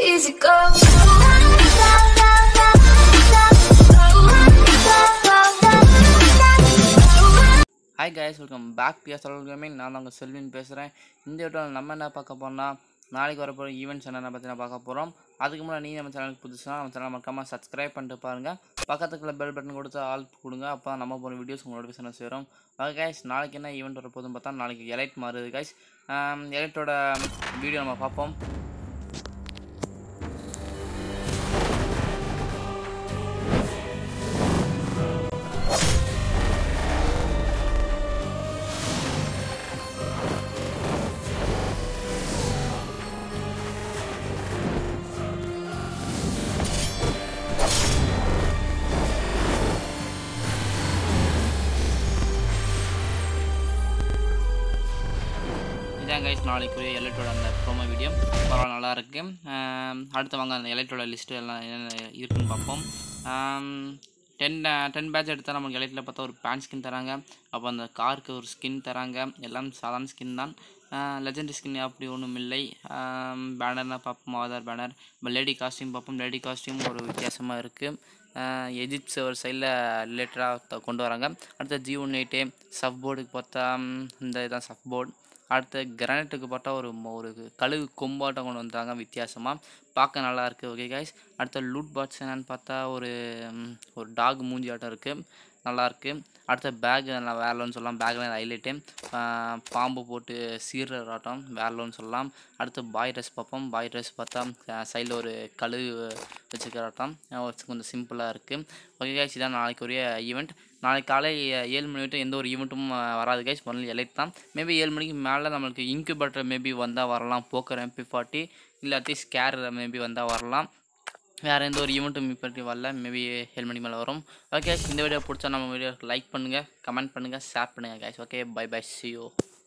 easy go. Hi guys welcome back PS gaming நான் தான் உங்கள் செல்வின் பேசுகிறேன் இந்த வீட்டில் நம்ம என்ன பார்க்க போறோம்னா நாளைக்கு வரப்போகிற ஈவெண்ட்ஸ் என்னென்ன பற்றி நான் பார்க்க போகிறோம் அதுக்கு முன்னாடி நீங்கள் நம்ம சேனலுக்கு புதுசுனா நம்ம சேனல் மறக்காமல் சப்ஸ்கிரைப் பண்ணிட்டு பாருங்கள் பக்கத்துக்குள்ள பெல் பட்டன் கொடுத்து ஆல் கொடுங்க அப்போ தான் நம்ம போகிற வீடியோஸ் உங்களோட நோட்டிஃபிகேஷன் சேரும் ஓகே கைஸ் நாளைக்கு என்ன ஈவெண்ட் வரப்போகுதுன்னு பார்த்தா நாளைக்கு எலைட் மாறுது கைஸ் எலைட்டோட வீடியோ நம்ம பார்ப்போம் இதான் கைஸ் நாளைக்குரிய எலைட்டோட அந்த ப்ரோமோ வீடியோ பரவாயில்ல நல்லா இருக்கு ஆம், அடுத்து வாங்க அந்த எலைட்டோட லிஸ்ட்டு எல்லாம் என்னென்ன இருக்குன்னு பார்ப்போம் டென் டென் பேட்ச் எடுத்தால் நமக்கு எலைட்டில் பார்த்தா ஒரு பேண்ட் ஸ்கின் தராங்க அப்போ அந்த காருக்கு ஒரு ஸ்கின் தராங்க எல்லாம் சாதாரண ஸ்கின் தான் லெஜெண்ட் ஸ்கின் அப்படி ஒன்றும் இல்லை பேனர்னால் பார்ப்போம் ஆதார் பேனர் இப்போ லேடி காஸ்டியூம் பார்ப்போம் லேடி காஸ்டியூம் ஒரு வித்தியாசமாக இருக்குது எஜிப்ட் சர்வர் சைடில் ரிலேட்டடாக கொண்டு வராங்க அடுத்த ஜி ஒன் எயிட்டு சஃப் போர்டுக்கு பார்த்தா ம், இந்த இதான் சஃப் போர்டு அடுத்து கிரானைட்டுக்கு பார்த்தா ஒரு ம- ஒரு கழுகு கொம்பாட்டம் கொண்டு வந்தாங்க வித்தியாசமாக பார்க்க நல்லா இருக்குது ஓகே கைஸ் அடுத்த லூட் பாட்ஸ் என்னன்னு பார்த்தா ஒரு ம், ஒரு டாக் மூஞ்சி ஆட்டம் இருக்குது நல்லாயிருக்கு அடுத்த பேக் நல்லா வேறலன்னு சொல்லலாம் பேக்கில் ஹைலைட்டு பாம்பு போட்டு சீர்ற ஆட்டம் வேறலன்னு சொல்லலாம் அடுத்து பாய் ட்ரெஸ் பார்ப்போம் பாய் ட்ரெஸ் பார்த்தா சைடில் ஒரு கழுகு வச்சுக்கிற ஆட்டம் அஹ் கொஞ்சம் சிம்பிளாக இருக்குது ஓகே கைஸ் இதான் நாளைக்கு ஒரு ஈவெண்ட் நாளைக்கு காலை ஏழு மணி விட்டு எந்த ஒரு ஈவெண்ட்டும் வராது கைஸ் ஒன்லி எலைட் தான் மேபி ஏழு மணிக்கு மேலே நம்மளுக்கு இன்குபேட்டர் மேபி வந்தால் வரலாம் போக்கர் எம்பி ஃபார்ட்டி இல்லாட்டி ஸ்கேர் மேபி வந்தால் வரலாம் வேறு எந்த ஒரு ஈவெண்ட்டும் இப்படி வரல மேபி ஏழு மணி மேலே வரும் ஓகே இந்த வீடியோ பிடிச்சா நம்ம வீடியோ லைக் பண்ணுங்கள் கமெண்ட் பண்ணுங்கள் ஷேர் பண்ணுங்கள் guys okay bye bye see you